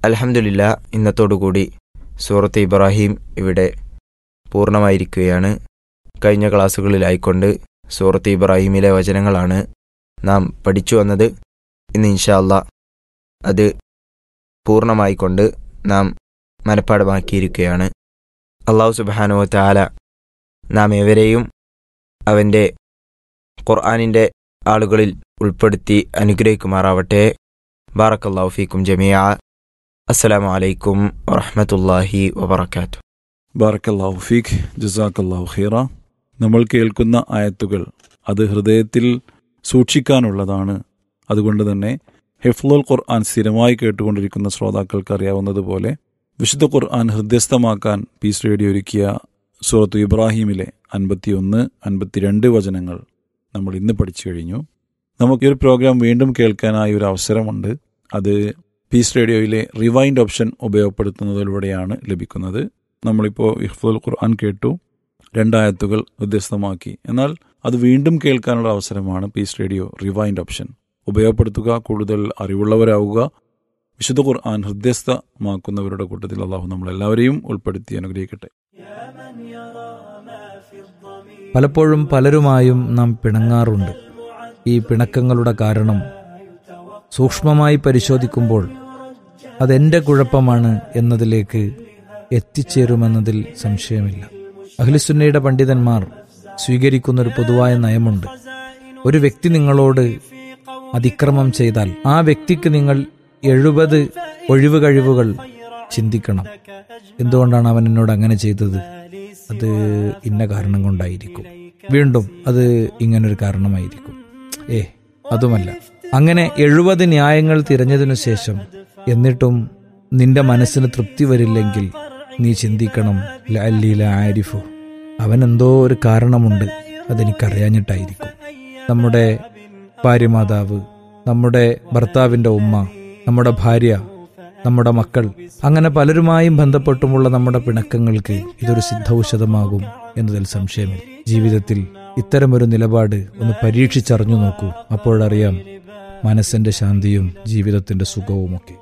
അലഹമുല്ല ഇന്നത്തോടുകൂടി സൂറത്ത് ഇബ്രാഹിം ഇവിടെ പൂർണ്ണമായിരിക്കുകയാണ് കഴിഞ്ഞ ക്ലാസ്സുകളിലായിക്കൊണ്ട് സൂറത്ത് ഇബ്രാഹിമിലെ വചനങ്ങളാണ് നാം പഠിച്ചു വന്നത് ഇന്ന് ഇൻഷാല്ല അത് പൂർണ്ണമായിക്കൊണ്ട് നാം മനഃപ്പാടമാക്കിയിരിക്കുകയാണ് അള്ളാഹു സുബാനോ താല നാം ഏവരെയും അവൻ്റെ ഖുർആാനിൻ്റെ ആളുകളിൽ ഉൾപ്പെടുത്തി അനുഗ്രഹിക്കുമാറാവട്ടെ ബാറക്കല്ലാഹു ഫീക്കും ജമിയ അസ്സലാമു അലൈക്കും വറഹമത്തല്ലാഹി വബർക്കാത്തു ബാറക്കല്ലാഹു ഫീഖ് ജസാക്കല്ലാഹു ഖീറ നമ്മൾ കേൾക്കുന്ന ആയത്തുകൾ അത് ഹൃദയത്തിൽ സൂക്ഷിക്കാനുള്ളതാണ് അതുകൊണ്ട് തന്നെ ഹെഫ്ലുൽ ഖുർആൻ സ്ഥിരമായി കേട്ടുകൊണ്ടിരിക്കുന്ന ശ്രോതാക്കൾക്ക് അറിയാവുന്നതുപോലെ വിശുദ്ധ ഖുർആൻ ഹൃദയസ്ഥമാക്കാൻ പീസ് റേഡിയോ ഒരുക്കിയ സൂറത്തു ഇബ്രാഹിമിലെ അൻപത്തിയൊന്ന് അൻപത്തിരണ്ട് വചനങ്ങൾ നമ്മൾ ഇന്ന് പഠിച്ചു കഴിഞ്ഞു നമുക്ക് ഈ ഒരു പ്രോഗ്രാം വീണ്ടും കേൾക്കാനായി ഒരു അവസരമുണ്ട് അത് പീസ് റേഡിയോയിലെ റിവൈൻഡ് ഓപ്ഷൻ ഉപയോഗപ്പെടുത്തുന്നതിലൂടെയാണ് ലഭിക്കുന്നത് നമ്മളിപ്പോൾ ഇഹ്ഫുൽ ഖുർആൻ കേട്ടു രണ്ടായത്തുകൾ വ്യത്യസ്തമാക്കി എന്നാൽ അത് വീണ്ടും കേൾക്കാനുള്ള അവസരമാണ് പീസ് റേഡിയോ റിവൈൻഡ് ഓപ്ഷൻ ഉപയോഗപ്പെടുത്തുക കൂടുതൽ അറിവുള്ളവരാവുക വിശുദ്ധ ഖുർആൻ ഹൃദ്യസ്ഥമാക്കുന്നവരുടെ കൂട്ടത്തിൽ അള്ളാഹു നമ്മളെല്ലാവരെയും ഉൾപ്പെടുത്തി അനുഗ്രഹിക്കട്ടെ പലപ്പോഴും പലരുമായും നാം പിണങ്ങാറുണ്ട് ഈ പിണക്കങ്ങളുടെ കാരണം സൂക്ഷ്മമായി പരിശോധിക്കുമ്പോൾ അതെന്റെ കുഴപ്പമാണ് എന്നതിലേക്ക് എത്തിച്ചേരുമെന്നതിൽ സംശയമില്ല അഖിലുസുന്നയുടെ പണ്ഡിതന്മാർ സ്വീകരിക്കുന്ന ഒരു പൊതുവായ നയമുണ്ട് ഒരു വ്യക്തി നിങ്ങളോട് അതിക്രമം ചെയ്താൽ ആ വ്യക്തിക്ക് നിങ്ങൾ എഴുപത് ഒഴിവ് കഴിവുകൾ ചിന്തിക്കണം എന്തുകൊണ്ടാണ് അവൻ എന്നോട് അങ്ങനെ ചെയ്തത് അത് ഇന്ന കാരണം കൊണ്ടായിരിക്കും വീണ്ടും അത് ഇങ്ങനൊരു കാരണമായിരിക്കും ഏ അതുമല്ല അങ്ങനെ എഴുപത് ന്യായങ്ങൾ തിരഞ്ഞതിനു ശേഷം എന്നിട്ടും നിന്റെ മനസ്സിന് തൃപ്തി വരില്ലെങ്കിൽ നീ ചിന്തിക്കണം ലല്ലീല ആരിഫു അവൻ എന്തോ ഒരു കാരണമുണ്ട് അതെനിക്കറിയാഞ്ഞിട്ടായിരിക്കും നമ്മുടെ ഭാര്യമാതാവ് നമ്മുടെ ഭർത്താവിൻ്റെ ഉമ്മ നമ്മുടെ ഭാര്യ നമ്മുടെ മക്കൾ അങ്ങനെ പലരുമായും ബന്ധപ്പെട്ടുമുള്ള നമ്മുടെ പിണക്കങ്ങൾക്ക് ഇതൊരു സിദ്ധൌഷധമാകും എന്നതിൽ സംശയമില്ല ജീവിതത്തിൽ ഇത്തരമൊരു നിലപാട് ഒന്ന് പരീക്ഷിച്ചറിഞ്ഞു നോക്കൂ അപ്പോഴറിയാം മനസ്സിന്റെ ശാന്തിയും ജീവിതത്തിന്റെ സുഖവുമൊക്കെ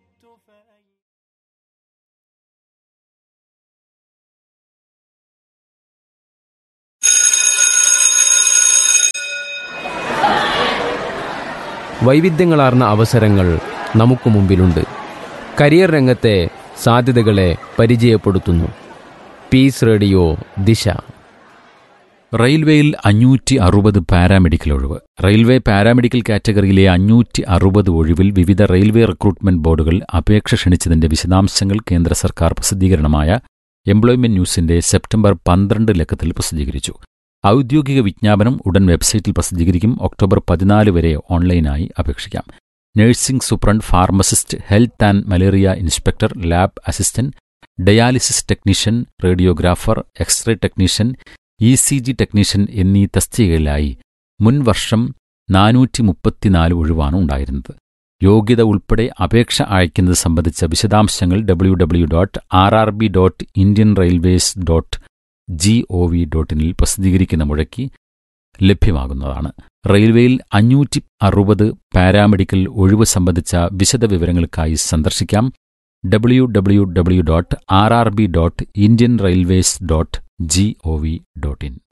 വൈവിധ്യങ്ങളാർന്ന അവസരങ്ങൾ നമുക്ക് മുമ്പിലുണ്ട് കരിയർ രംഗത്തെ സാധ്യതകളെ പരിചയപ്പെടുത്തുന്നു പീസ് റേഡിയോ ദിശ റെയിൽവേയിൽ അഞ്ഞൂറ്റി അറുപത് പാരാമെഡിക്കൽ ഒഴിവ് റെയിൽവേ പാരാമെഡിക്കൽ കാറ്റഗറിയിലെ അഞ്ഞൂറ്റി അറുപത് ഒഴിവിൽ വിവിധ റെയിൽവേ റിക്രൂട്ട്മെന്റ് ബോർഡുകൾ അപേക്ഷ ക്ഷണിച്ചതിന്റെ വിശദാംശങ്ങൾ കേന്ദ്ര സർക്കാർ പ്രസിദ്ധീകരണമായ എംപ്ലോയ്മെന്റ് ന്യൂസിന്റെ സെപ്റ്റംബർ പന്ത്രണ്ട് ലക്കത്തിൽ പ്രസിദ്ധീകരിച്ചു ഔദ്യോഗിക വിജ്ഞാപനം ഉടൻ വെബ്സൈറ്റിൽ പ്രസിദ്ധീകരിക്കും ഒക്ടോബർ പതിനാല് വരെ ഓൺലൈനായി അപേക്ഷിക്കാം nursing superintendent pharmacist health and malaria inspector lab assistant dialysis technician radiographer X ray technician E C G technician എന്നീ തസ്തികകളിലായി മുൻ വർഷം നാനൂറ്റി മുപ്പത്തിനാല് ഒഴിവാണ് ഉണ്ടായിരുന്നത് യോഗ്യത ഉൾപ്പെടെ അപേക്ഷ അയക്കുന്നത് സംബന്ധിച്ച വിശദാംശങ്ങൾ W W dot R R B dot Indian railways dot G O V dot ഇനിൽ പ്രസിദ്ധീകരിക്കുന്ന മുഴക്കി ലഭ്യമാകുന്നതാണ് റെയിൽവേയിൽ അഞ്ഞൂറ്റി അറുപത് പാരാമെഡിക്കൽ ഒഴിവ് സംബന്ധിച്ച വിശദ വിവരങ്ങൾക്കായി സന്ദർശിക്കാം W W W dot R R B dot Indian railways dot G O V dot in